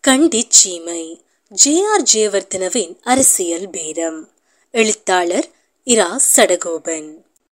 கண்டிச் சீமை J R ஜெயவர்தனவின் அரசியல் பேரம் எழுத்தாளர் இரா சடகோபன்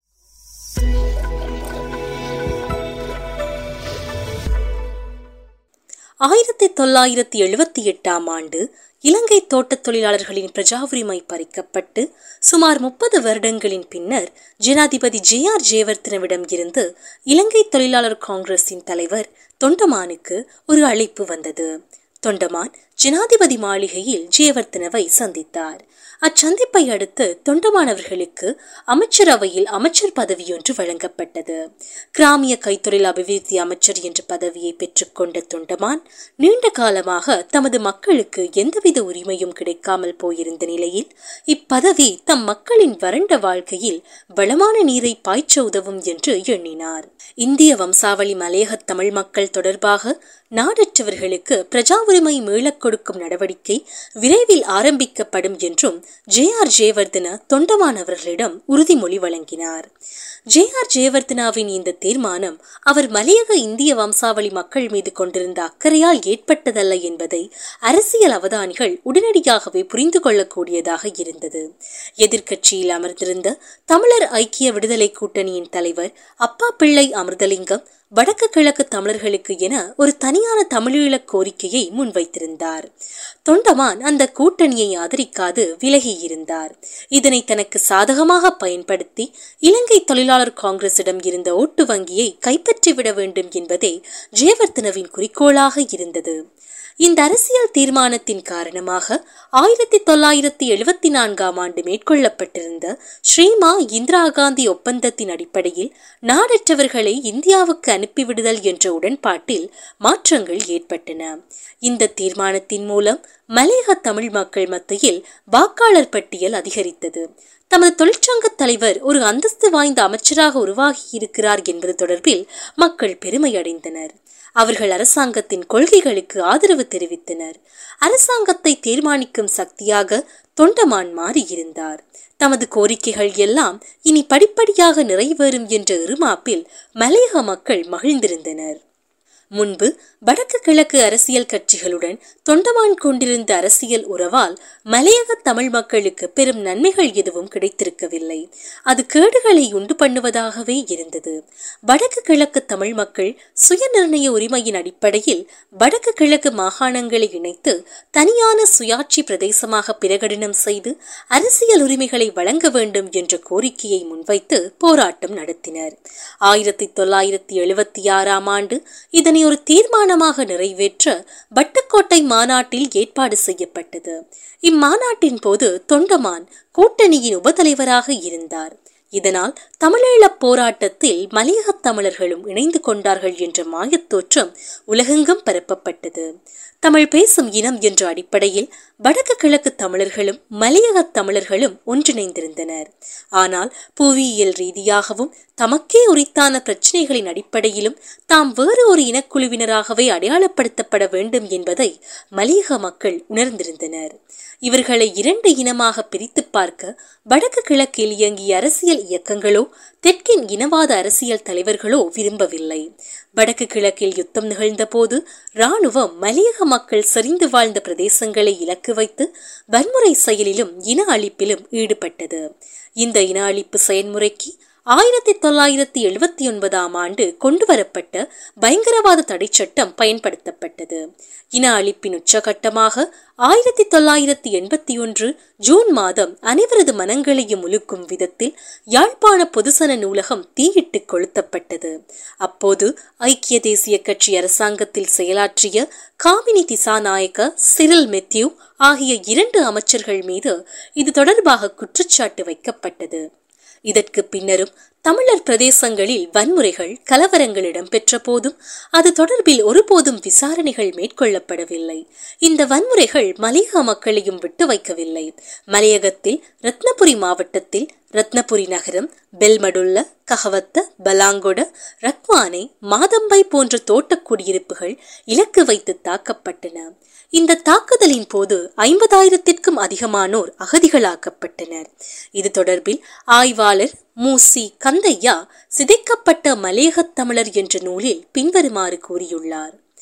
ஆயிரத்தி தொள்ளாயிரத்தி எழுபத்தி எட்டாம் ஆண்டு இலங்கை தோட்டத் தொழிலாளர்களின் பிரஜா உரிமை பறிக்கப்பட்டு சுமார் முப்பது வருடங்களின் பின்னர் ஜனாதிபதி ஜே ஆர் ஜெயவர்தனவிடம் இருந்து இலங்கை தொழிலாளர் காங்கிரசின் தலைவர் தொண்டமானுக்கு ஒரு அழைப்பு வந்தது தொண்டமான் ஜனாதிபதி மாளிகையில் ஜெயவர்தனவை சந்தித்தார் அச்சந்திப்பை அடுத்து தொண்டமானவர்களுக்கு அமைச்சரவையில் அமைச்சர் பதவியொன்று வழங்கப்பட்டது கிராமிய கைத்தொழில் அபிவிருத்தி அமைச்சர் என்ற பதவியை பெற்றுக்கொண்ட தொண்டமான் நீண்ட காலமாக தமது மக்களுக்கு எந்தவித உரிமையும் கிடைக்காமல் போயிருந்த நிலையில் இப்பதவி தம் மக்களின் வறண்ட வாழ்க்கையில் வளமான நீரை பாய்ச்ச உதவும் என்று எண்ணினார் இந்திய வம்சாவளி மலையக தமிழ் மக்கள் தொடர்பாக நாடற்றவர்களுக்கு பிரஜா உரிமை மீளக் கொடுக்கும் நடவடிக்கை விரைவில் ஆரம்பிக்கப்படும் என்றும் ஜே ஆர் ஜெயவர்தன தொண்டமான் அவர்களிடம் உறுதிமொழி வழங்கினார் ஜே ஆர் ஜெயவர்தனாவின் இந்த தீர்மானம் அவர் மலையக இந்திய வம்சாவளி மக்கள் மீது கொண்டிருந்த அக்கறையால் ஏற்பட்டதல்ல என்பதை அரசியல் அவதானிகள் உடனடியாகவே புரிந்து கொள்ளக்கூடியதாக இருந்தது எதிர்க்கட்சியில் அமர்ந்திருந்த தமிழர் ஐக்கிய விடுதலை கூட்டணியின் தலைவர் அப்பா பிள்ளை அமிர்தலிங்கம் வடக்கு கிழக்கு தமிழர்களுக்கு என ஒரு தனியான தமிழீழ கோரிக்கையை முன்வைத்திருந்தார் தொண்டமான் அந்த கூட்டணியை ஆதரிக்காது விலகி இருந்தார் இதனை தனக்கு சாதகமாக பயன்படுத்தி இலங்கை தொழிலாளர் காங்கிரசிடம் இருந்த ஓட்டு வங்கியை கைப்பற்றிவிட வேண்டும் என்பதே ஜெயவர்தனவின் குறிக்கோளாக இருந்தது இந்த அரசியல் தீர்மானத்தின் காரணமாக ஆயிரத்தி தொள்ளாயிரத்தி எழுபத்தி நான்காம் ஆண்டு மேற்கொள்ளப்பட்டிருந்த ஸ்ரீமா இந்திரா காந்தி ஒப்பந்தத்தின் அடிப்படையில் நாடற்றவர்களை இந்தியாவுக்கு அனுப்பிவிடுதல் என்ற உடன்பாட்டில் மாற்றங்கள் ஏற்பட்டன இந்த தீர்மானத்தின் மூலம் மலையக தமிழ் மக்கள் மத்தியில் வாக்காளர் பட்டியல் அதிகரித்தது தமது தொழிற்சங்க தலைவர் ஒரு அந்தஸ்து வாய்ந்த அமைச்சராக உருவாகி இருக்கிறார் என்பது தொடர்பில் மக்கள் பெருமை அடைந்தனர் அவர்கள் அரசாங்கத்தின் கொள்கைகளுக்கு ஆதரவு தெரிவித்தனர் அரசாங்கத்தை தீர்மானிக்கும் சக்தியாக தொண்டமான் மாறியிருந்தார் தமது கோரிக்கைகள் எல்லாம் இனி படிப்படியாக நிறைவேறும் என்ற இருமாப்பில் மலையக மக்கள் மகிழ்ந்திருந்தனர் முன்பு வடக்கு கிழக்கு அரசியல் கட்சிகளுடன் தொண்டமான் கொண்டிருந்த அரசியல் உறவால் மலையக தமிழ் மக்களுக்கு பெரும் நன்மைகள் எதுவும் கிடைத்திருக்கவில்லை அது கேடுகளை உண்டு பண்ணுவதாகவே இருந்தது வடக்கு கிழக்கு தமிழ் மக்கள் சுயநிர்ணய உரிமையின் அடிப்படையில் வடக்கு கிழக்கு மாகாணங்களை இணைத்து தனியான சுயாட்சி பிரதேசமாக பிரகடனம் செய்து அரசியல் உரிமைகளை வழங்க வேண்டும் என்ற கோரிக்கையை முன்வைத்து போராட்டம் நடத்தினர் ஆயிரத்தி தொள்ளாயிரத்தி எழுபத்தி ஆறாம் ஆண்டு இதனை ஒரு தீர்மானமாக நிறைவேற்ற வட்டுக்கோட்டை மாநாட்டில் ஏற்பாடு செய்யப்பட்டது இம்மாநாட்டின் போது தொண்டமான் கூட்டணியின் உபதலைவராக இருந்தார் இதனால் தமிழீழப் போராட்டத்தில் மலையக தமிழர்களும் இணைந்து கொண்டார்கள் என்ற மாயத்தோற்றம் உலகெங்கும் பரப்பப்பட்டது தமிழ் பேசும் இனம் என்ற அடிப்படையில் வடக்கு கிழக்கு தமிழர்களும் மலையக தமிழர்களும் ஒன்றிணைந்திருந்தனர் ஆனால் புவியியல் ரீதியாகவும் தமக்கே உரித்தான பிரச்சனைகளின் அடிப்படையிலும் தாம் வேறு ஒரு இனக்குழுவினராகவே அடையாளப்படுத்தப்பட வேண்டும் என்பதை மலையக மக்கள் உணர்ந்திருந்தனர் இவர்களை இரண்டு இனமாக பிரித்து பார்க்க வடக்கு கிழக்கில் இயங்கிய அரசியல் இயக்கங்களோ தெற்கின் இனவாத அரசியல் தலைவர்களோ விரும்பவில்லை வடக்கு கிழக்கில் யுத்தம் நிகழ்ந்த போது இராணுவம் மலையக மக்கள் சரிந்து வாழ்ந்த பிரதேசங்களை இலக்கு வைத்து வன்முறை செயலிலும் இன அழிப்பிலும் ஈடுபட்டது இந்த இன அழிப்பு செயல்முறைக்கு ஆயிரத்தி தொள்ளாயிரத்தி எழுபத்தி ஒன்பதாம் ஆண்டு கொண்டுவரப்பட்ட பயங்கரவாத தடை சட்டம் பயன்படுத்தப்பட்டது இன அழிப்பின் உச்சகட்டமாக ஆயிரத்தி தொள்ளாயிரத்தி எண்பத்தி ஒன்று ஜூன் மாதம் அனைவரது மனங்களையும் உலுக்கும் விதத்தில் யாழ்ப்பாண பொதுசன நூலகம் தீயிட்டு கொளுத்தப்பட்டது அப்போது ஐக்கிய தேசிய கட்சி அரசாங்கத்தில் செயலாற்றிய காமினி திசாநாயக்க சிரில் மெத்யூ ஆகிய இரண்டு அமைச்சர்கள் மீது இது தொடர்பாக குற்றச்சாட்டு வைக்கப்பட்டது இதற்கு பின்னரும் தமிழர் பிரதேசங்களில் வன்முறைகள் கலவரங்கள் இடம்பெற்ற போதும் அது தொடர்பில் ஒருபோதும் விசாரணைகள் மேற்கொள்ளப்படவில்லை இந்த வன்முறைகள் மலையக மக்களையும் விட்டு வைக்கவில்லை மலையகத்தில் ரத்னபுரி மாவட்டத்தில் ரத்னபுரி நகரம் பெல்மடுல்ல கஹவத்த பலாங்கொட ரக்வானை மாதம்பை போன்ற தோட்ட குடியிருப்புகள் இலக்கு வைத்து தாக்கப்பட்டன இந்த தாக்குதலின் போது ஐம்பதாயிரத்திற்கும் அதிகமானோர் அகதிகளாக்கப்பட்டனர் இது தொடர்பில் ஆய்வாளர் மூசி கந்தையா சிதைக்கப்பட்ட மலையகத் தமிழர் என்ற நூலில் பின்வருமாறு கூறியுள்ளார்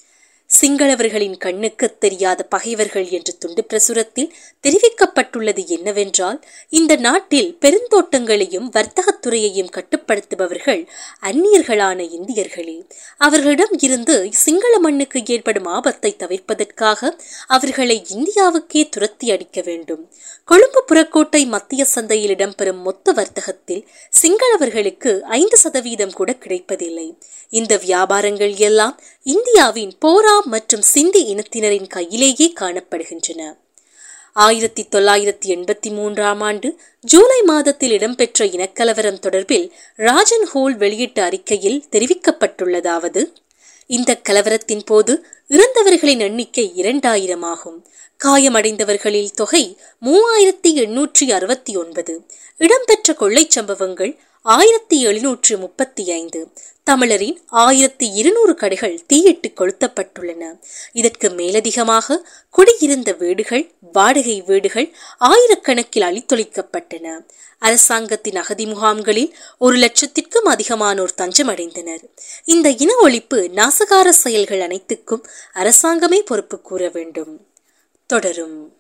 சிங்களவர்களின் கண்ணுக்கு தெரியாத பகைவர்கள் என்று துண்டு பிரசுரத்தில் தெரிவிக்கப்பட்டுள்ளது என்னவென்றால் இந்த நாட்டில் பெருந்தோட்டங்களையும் வர்த்தகத்துறையையும் கட்டுப்படுத்துபவர்கள் அந்நியர்களான இந்தியர்களே அவர்களிடம் இருந்து சிங்கள மண்ணுக்கு ஏற்படும் ஆபத்தை தவிர்ப்பதற்காக அவர்களை இந்தியாவுக்கே துரத்தி அடிக்க வேண்டும் கொழும்பு புறக்கோட்டை மத்திய சந்தையில் இடம்பெறும் மொத்த வர்த்தகத்தில் சிங்களவர்களுக்கு ஐந்து சதவீதம் கூட கிடைப்பதில்லை இந்த வியாபாரங்கள் எல்லாம் இந்தியாவின் போரா மற்றும் சிந்தி இனத்தினரின் கையிலேயே காணப்படுகின்றன ஆயிரத்தி தொள்ளாயிரத்தி எண்பத்தி மூன்றாம் ஆண்டு ஜூலை மாதத்தில் இடம்பெற்ற இனக்கலவரம் தொடர்பில் ராஜன் ஹோல் வெளியிட்ட அறிக்கையில் தெரிவிக்கப்பட்டுள்ளதாவது இந்த கலவரத்தின் போது இறந்தவர்களின் எண்ணிக்கை இரண்டாயிரம் ஆகும் காயமடைந்தவர்களில் தொகை மூவாயிரத்தி எண்ணூற்றி அறுபத்தி ஒன்பது இடம்பெற்ற கொள்ளைச் சம்பவங்கள் ஆயிரத்தி எழுநூற்று முப்பத்தி ஐந்து தமிழரின் ஆயிரத்தி இருநூறு கடைகள் தீயிட்டு கொளுத்தப்பட்டுள்ளன இதற்கு மேலதிகமாக குடியிருந்த வீடுகள் வாடகை வீடுகள் ஆயிரக்கணக்கில் அழித்தொழிக்கப்பட்டன அரசாங்கத்தின் அகதி முகாம்களில் ஒரு லட்சத்திற்கும் அதிகமானோர் தஞ்சமடைந்தனர் இந்த இன ஒழிப்பு நாசகார செயல்கள் அனைத்துக்கும் அரசாங்கமே பொறுப்பு கூற வேண்டும் தொடரும்